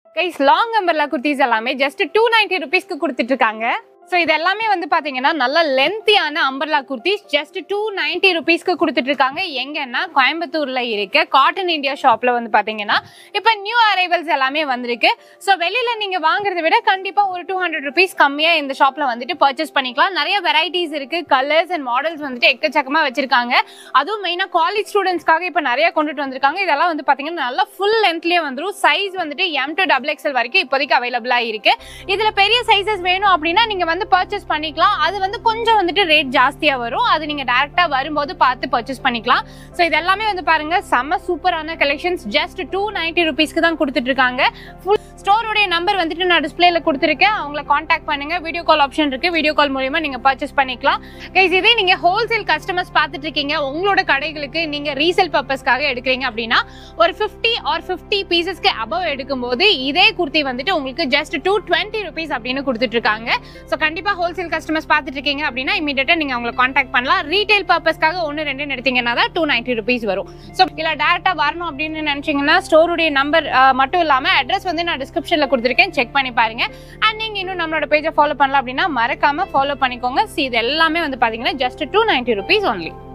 guys long umbrella kurtis எல்லாமே just two ninety ருபீஸ்க்கு கொடுத்துட்டு இருக்காங்க ஸோ இது எல்லாமே வந்து பார்த்தீங்கன்னா நல்ல லென்த்தியான umbrella kurtis just two ninety ருபீஸ்க்கு கொடுத்துட்டு இருக்காங்க எங்கன்னா கோயம்புத்தூர்ல இருக்க காட்டன் இந்தியா ஷாப்ல வந்து பார்த்தீங்கன்னா இப்போ நியூ அரைவல்ஸ் எல்லாமே வந்திருக்கு ஸோ வெளியில நீங்க வாங்குறதை விட கண்டிப்பா ஒரு டூ ஹண்ட்ரட் ருபீஸ் கம்மியா இந்த ஷாப்ல வந்துட்டு பர்ச்சேஸ் பண்ணிக்கலாம் நிறைய வெரைட்டிஸ் இருக்கு கலர்ஸ் அண்ட் மாடல்ஸ் வந்துட்டு எக்கச்சக்கமா வச்சிருக்காங்க அதுவும் மெயினா காலேஜ் ஸ்டூடெண்ட்ஸ்க்காக இப்போ நிறைய கொண்டுட்டு வந்திருக்காங்க இதெல்லாம் வந்து பாத்தீங்கன்னா நல்லா ஃபுல் லென்த்லயே வந்துரும் சைஸ் வந்துட்டு எம் டு டபுள் எக்ஸ்எல் வரைக்கும் இப்போதைக்கு அவைலபிளா இருக்கு இதுல பெரிய சைஸஸ் வேணும் அப்படின்னா நீங்க வந்து பர்ச்சேஸ் பண்ணிக்கலாம் அது வந்து கொஞ்சம் வந்துட்டு ரேட் ஜாஸ்தியா வரும் அது நீங்க டைரக்டா வரும்போது பார்த்து பர்ச்சேஸ் பண்ணிக்கலாம் ஸோ இது எல்லாமே வந்து பாருங்க செம்ம சூப்பரான கலெக்ஷன்ஸ் ஜஸ்ட் டூ நைன்டி ருபீஸ்க்கு தான் கொடுத்துட்டு இருக்காங்க ஃபுல் ஸ்டோருடைய நம்பர் வந்துட்டு நான் டிஸ்பிளேல கொடுத்துருக்கேன் அவங்கள காண்டாக்ட் பண்ணுங்க வீடியோ கால் ஆப்ஷன் இருக்கு வீடியோ கால் மூலியமா நீங்க பர்ச்சேஸ் பண்ணிக்கலாம் கைஸ் இதே நீங்க ஹோல்சேல் கஸ்டமர்ஸ் பார்த்துட்டு இருக்கீங்க உங்களோட கடைகளுக்கு நீங்க ரீசேல் பர்பஸ்க்காக எடுக்கிறீங்க அப்படின்னா ஒரு 50 ஆர் 50 பீசஸ்க்கு அபவ் எடுக்கும்போது இதே குர்த்தி வந்துட்டு உங்களுக்கு ஜஸ்ட் டூ டுவெண்ட்டி ருபீஸ் அப்படின்னு கொடுத்துட்டு இருக்காங்க ஸோ கண்டிப்பா ஹோல்சேல் கஸ்டமர்ஸ் பார்த்துட்டு இருக்கீங்க அப்படின்னா இமீடியட்டா நீங்க அவங்களை காண்டாக்ட் பண்ணலாம் ரீட்டைல் பர்பஸ்க்காக ஒன்று ரெண்டு எடுத்தீங்கன்னா தான் டூ நைன்டி ருபீஸ் வரும் ஸோ இல்லை டேரக்டா வரணும் அப்படின்னு நினைச்சீங்கன்னா ஸ்டோருடைய நம்பர் மட்டும் இல்லாம அட்ரஸ் வந்து நான் டிஸ்கிரிப்ஷன்ல கொடுத்துருக்கேன் செக் பண்ணி பாருங்க அண்ட் நீங்க இன்னும் நம்மளோட பேஜை ஃபாலோ பண்ணலாம் அப்படின்னா மறக்காம ஃபாலோ பண்ணிக்கோங்க See, இது எல்லாமே வந்து பாத்தீங்கன்னா just two ninety rupees only